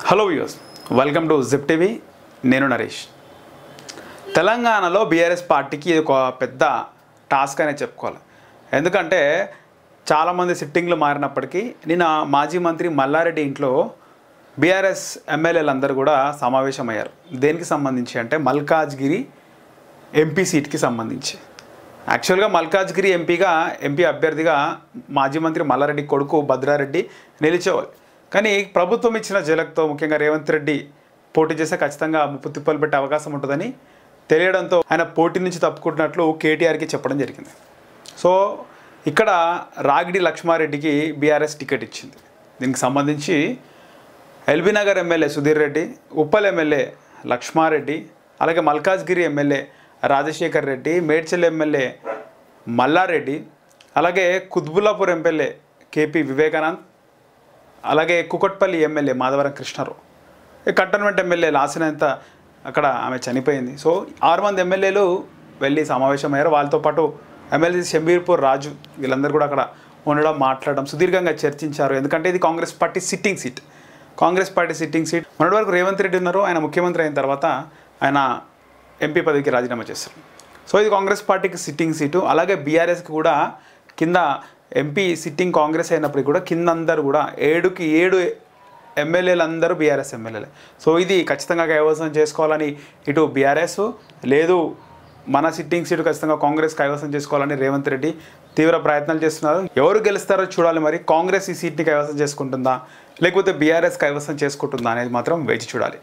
hello views welcome to Zip TV నేను నరేష్ తెలంగాణలో BRS పార్టీకి ఇది ఒక పెద్ద టాస్క్ అనే చెప్పుకోవాలి ఎందుకంటే చాలామంది సిట్టింగ్లు మారినప్పటికీ నిన్న మాజీ మంత్రి మల్లారెడ్డి ఇంట్లో బీఆర్ఎస్ ఎమ్మెల్యేలు అందరూ కూడా సమావేశమయ్యారు దేనికి సంబంధించి అంటే మల్కాజ్గిరి ఎంపీ సీట్కి సంబంధించి యాక్చువల్గా మల్కాజ్గిరి ఎంపీగా ఎంపీ అభ్యర్థిగా మాజీ మంత్రి మల్లారెడ్డి కొడుకు భద్రారెడ్డి నిలిచేవాళ్ళు కానీ ప్రభుత్వం ఇచ్చిన జలక్తో ముఖ్యంగా రేవంత్ రెడ్డి పోటీ చేస్తే ఖచ్చితంగా ముప్పు తిప్పలు పెట్టే అవకాశం ఉంటుందని తెలియడంతో ఆయన పోటీ నుంచి తప్పుకుంటున్నట్లు కేటీఆర్కి చెప్పడం జరిగింది సో ఇక్కడ రాగిడి లక్ష్మారెడ్డికి బీఆర్ఎస్ టికెట్ ఇచ్చింది దీనికి సంబంధించి LB Nagar MLA Sudheer Reddy Uppal MLA Lakshma Reddy అలాగే మల్కాజ్గిరి ఎమ్మెల్యే రాజశేఖర్ రెడ్డి మేడ్చల్ ఎమ్మెల్యే మల్లారెడ్డి అలాగే కుత్బుల్లాపూర్ ఎమ్మెల్యే కేపీ వివేకానంద్ అలాగే కుకట్పల్లి ఎమ్మెల్యే మాధవరం కృష్ణారావు ఈ కంటోన్మెంట్ ఎమ్మెల్యే లాసినంత అక్కడ ఆమె చనిపోయింది సో ఆరు మంది ఎమ్మెల్యేలు వెళ్ళి సమావేశమయ్యారు వాళ్ళతో పాటు ఎమ్మెల్యే షంబీర్పూర్ రాజు వీళ్ళందరూ కూడా అక్కడ ఉండడం మాట్లాడడం సుదీర్ఘంగా చర్చించారు ఎందుకంటే ఇది Congress party sitting seat Congress party sitting seat మొన్నటి వరకు రేవంత్ రెడ్డి ఉన్నారు ఆయన ముఖ్యమంత్రి అయిన తర్వాత ఆయన ఎంపీ పదవికి రాజీనామా చేశారు సో ఇది కాంగ్రెస్ పార్టీకి సిట్టింగ్ సీటు అలాగే బీఆర్ఎస్కి కూడా కింద ఎంపీ సిట్టింగ్ కాంగ్రెస్ అయినప్పటికీ కూడా కింద అందరూ కూడా ఏడుకి ఏడు ఎమ్మెల్యేలు అందరూ బీఆర్ఎస్ ఎమ్మెల్యేలే సో ఇది ఖచ్చితంగా కైవసం చేసుకోవాలని ఇటు బీఆర్ఎస్ లేదు మన సిట్టింగ్ సీటు ఖచ్చితంగా కాంగ్రెస్ కైవసం చేసుకోవాలని రేవంత్ రెడ్డి తీవ్ర ప్రయత్నాలు చేస్తున్నారు ఎవరు గెలుస్తారో చూడాలి మరి కాంగ్రెస్ ఈ సీట్ని కైవసం చేసుకుంటుందా లేకపోతే బీఆర్ఎస్ కైవసం చేసుకుంటుందా అనేది మాత్రం వేచి చూడాలి